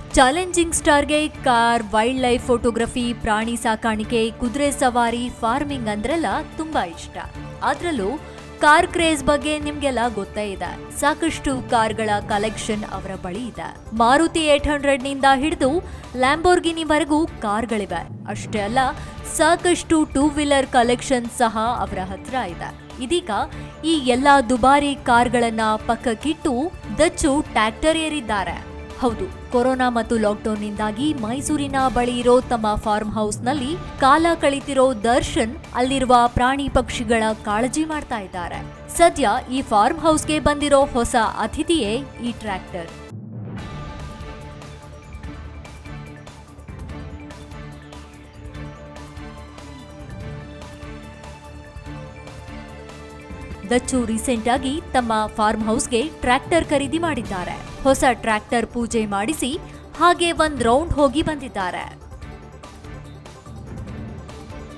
challenging ಸ್ಟಾರ್ಗೆ car wild life photography ಪ್ರಾಣಿ ಸಾಕಾಣಿಕೆ ಕುದುರೆ ಸವಾರಿ ಫಾರ್ಮಿಂಗ್ ಅಂದ್ರೆಲ್ಲ ತುಂಬಾ ಇಷ್ಟ ಅದ್ರಲ್ಲೂ ಕಾರ್ ಕ್ರೇಜ್ ಬಗ್ಗೆ ನಿಮ್ಗೆಲ್ಲ ಗೊತ್ತೇ ಇದೆ ಸಾಕಷ್ಟು ಕಾರ್ಗಳ ಕಲೆಕ್ಷನ್ ಅವರ ಬಳಿ ಇದೆ ಮಾರುತಿ ಏಟ್ ಹಂಡ್ರೆಡ್ ನಿಂದ ಹಿಡಿದು ಲ್ಯಾಂಬೋರ್ಗಿನಿವರೆಗೂ ಕಾರ್ಗಳಿವೆ ಅಷ್ಟೇ ಅಲ್ಲ ಸಾಕಷ್ಟು ಟೂ ವೀಲರ್ ಕಲೆಕ್ಷನ್ ಸಹ ಅವರ ಹತ್ರ ಇದೆ ಇದೀಗ ಈ ಎಲ್ಲಾ ದುಬಾರಿ ಕಾರ್ಗಳನ್ನ ಪಕ್ಕಕ್ಕಿಟ್ಟು ದಚ್ಚು ಟ್ರ್ಯಾಕ್ಟರ್ ಏರಿದ್ದಾರೆ ಹೌದು ಕೊರೋನಾ ಮತ್ತು ಲಾಕ್ಡೌನ್ನಿಂದಾಗಿ ಮೈಸೂರಿನ ಬಳಿ ಇರೋ ತಮ್ಮ ಫಾರ್ಮ್ ಹೌಸ್ನಲ್ಲಿ ಕಾಲ ಕಳಿತಿರೋ ದರ್ಶನ್ ಅಲ್ಲಿರುವ ಪ್ರಾಣಿ ಪಕ್ಷಿಗಳ ಕಾಳಜಿ ಮಾಡ್ತಾ ಇದ್ದಾರೆ ಸದ್ಯ ಈ ಫಾರ್ಮ್ ಹೌಸ್ಗೆ ಬಂದಿರೋ ಹೊಸ ಅತಿಥಿಯೇ ಈ ಟ್ರ್ಯಾಕ್ಟರ್ ದಚ್ಚು ರೀಸೆಂಟ್ ಆಗಿ ತಮ್ಮ ಫಾರ್ಮ್ ಹೌಸ್ಗೆ ಟ್ರ್ಯಾಕ್ಟರ್ ಖರೀದಿ ಮಾಡಿದ್ದಾರೆ ಹೊಸ ಟ್ರ್ಯಾಕ್ಟರ್ ಪೂಜೆ ಮಾಡಿಸಿ ಹಾಗೆ ಒಂದ್ ರೌಂಡ್ ಹೋಗಿ ಬಂದಿದ್ದಾರೆ